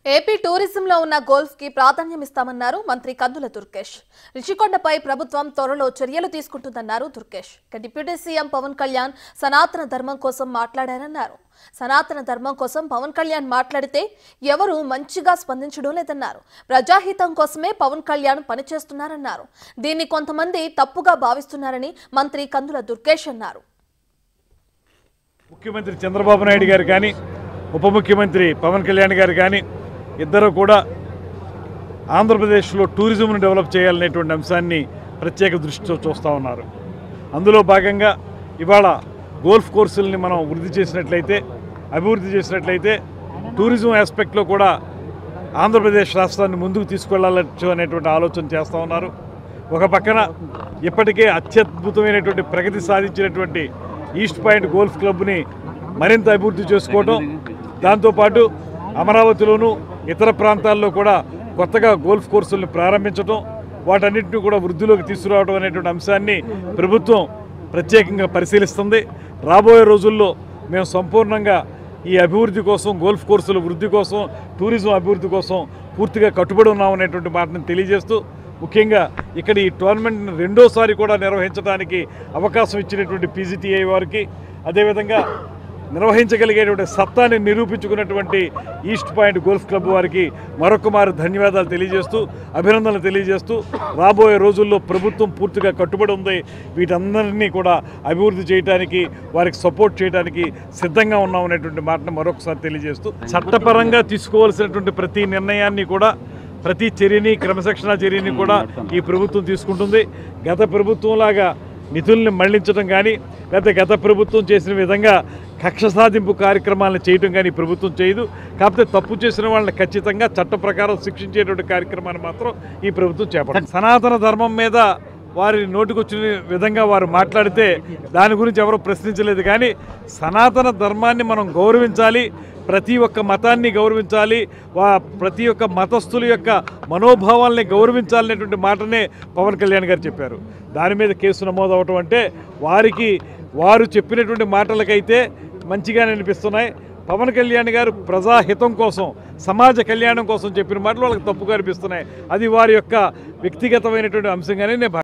AP టూరిజంలో ఉన్న golf కి ప్రాధాన్యం ఇస్తామన్నారు మంత్రి కందుల దుర్గేష్ రిషికొండపై ప్రభుత్వం త్వరలో చర్యలు తీసుకుంటుందన్నారు దుర్గేష్ ఇక డిప్యూటీ సీఎం పవన్ కళ్యాణ్ సనాతన ధర్మం కోసం మాట్లాడారన్నారు సనాతన ధర్మం కోసం పవన్ కళ్యాణ్ మాట్లాడితే ఎవరు మంచిగా స్పందించడం లేదన్నారు ప్రజాహితం కోసమే పవన్ కళ్యాణ్ పనిచేస్తున్నారన్నారు దీన్ని కొంతమంది తప్పుగా భావిస్తున్నారని మంత్రి కందుల దుర్గేష్ అన్నారు ముఖ్యమంత్రి చంద్రబాబు నాయుడు గారు కానీ ఉప ముఖ్యమంత్రి పవన్ కళ్యాణ్ గారు కానీ ఇద్దరు కూడా ఆంధ్రప్రదేశ్లో టూరిజంను డెవలప్ చేయాలనేటువంటి అంశాన్ని ప్రత్యేక దృష్టితో చూస్తూ ఉన్నారు అందులో భాగంగా ఇవాళ గోల్ఫ్ కోర్సుల్ని మనం వృద్ధి చేసినట్లయితే అభివృద్ధి చేసినట్లయితే టూరిజం ఆస్పెక్ట్లో కూడా ఆంధ్రప్రదేశ్ రాష్ట్రాన్ని ముందుకు తీసుకెళ్లవచ్చు అనేటువంటి ఆలోచన చేస్తూ ఉన్నారు ఒక పక్కన ఇప్పటికే అత్యద్భుతమైనటువంటి ప్రగతి సాధించినటువంటి ఈస్ట్ పాయింట్ గోల్ఫ్ క్లబ్ని మరింత అభివృద్ధి చేసుకోవటం దాంతోపాటు అమరావతిలోనూ ఇతర ప్రాంతాల్లో కూడా కొత్తగా గోల్ఫ్ కోర్సుల్ని ప్రారంభించడం వాటన్నిటిని కూడా వృద్ధిలోకి తీసుకురావడం అనేటువంటి అంశాన్ని ప్రభుత్వం ప్రత్యేకంగా పరిశీలిస్తుంది రాబోయే రోజుల్లో మేము సంపూర్ణంగా ఈ అభివృద్ధి కోసం గోల్ఫ్ కోర్సుల వృద్ధి కోసం టూరిజం అభివృద్ధి కోసం పూర్తిగా కట్టుబడి ఉన్నామనేటువంటి మాటను తెలియజేస్తూ ముఖ్యంగా ఇక్కడ ఈ టోర్నమెంట్ని రెండోసారి కూడా నిర్వహించడానికి అవకాశం ఇచ్చినటువంటి పీజీటీఐ వారికి అదేవిధంగా నిర్వహించగలిగేటువంటి సత్తాన్ని నిరూపించుకున్నటువంటి ఈస్ట్ పాయింట్ గోల్ఫ్ క్లబ్ వారికి మరొక మారు ధన్యవాదాలు తెలియజేస్తూ అభినందనలు తెలియజేస్తూ రాబోయే రోజుల్లో ప్రభుత్వం పూర్తిగా కట్టుబడి ఉంది వీటందరినీ కూడా అభివృద్ధి చేయడానికి వారికి సపోర్ట్ చేయడానికి సిద్ధంగా ఉన్నామనేటువంటి మాటను మరొకసారి తెలియజేస్తూ చట్టపరంగా తీసుకోవాల్సినటువంటి ప్రతి నిర్ణయాన్ని కూడా ప్రతి చర్యని క్రమశిక్షణ చర్యని కూడా ఈ ప్రభుత్వం తీసుకుంటుంది గత ప్రభుత్వంలాగా నిధుల్ని మళ్లించడం కానీ లేకపోతే గత ప్రభుత్వం చేసిన విధంగా కక్ష సాధింపు కార్యక్రమాలను చేయడం కానీ ఈ ప్రభుత్వం చేయదు కాకపోతే తప్పు చేసిన వాళ్ళని ఖచ్చితంగా చట్ట ప్రకారం శిక్షించేటువంటి కార్యక్రమాన్ని మాత్రం ఈ ప్రభుత్వం చేపడుతుంది సనాతన ధర్మం మీద వారి నోటికొచ్చిన విధంగా వారు మాట్లాడితే దాని గురించి ఎవరు ప్రశ్నించలేదు కానీ సనాతన ధర్మాన్ని మనం గౌరవించాలి ప్రతి ఒక్క మతాన్ని గౌరవించాలి వా ప్రతి ఒక్క మతస్థుల యొక్క మనోభావాల్ని గౌరవించాలనేటువంటి మాటనే పవన్ కళ్యాణ్ గారు చెప్పారు దాని మీద కేసు నమోదు అవటం అంటే వారికి వారు చెప్పినటువంటి మాటలకైతే మంచిగానే అనిపిస్తున్నాయి పవన్ కళ్యాణ్ గారు ప్రజాహితం కోసం సమాజ కళ్యాణం కోసం చెప్పిన మాటలు వాళ్ళకి తప్పుగా అనిపిస్తున్నాయి అది వారి యొక్క వ్యక్తిగతమైనటువంటి అంశంగానే నేను భావిస్తున్నాను.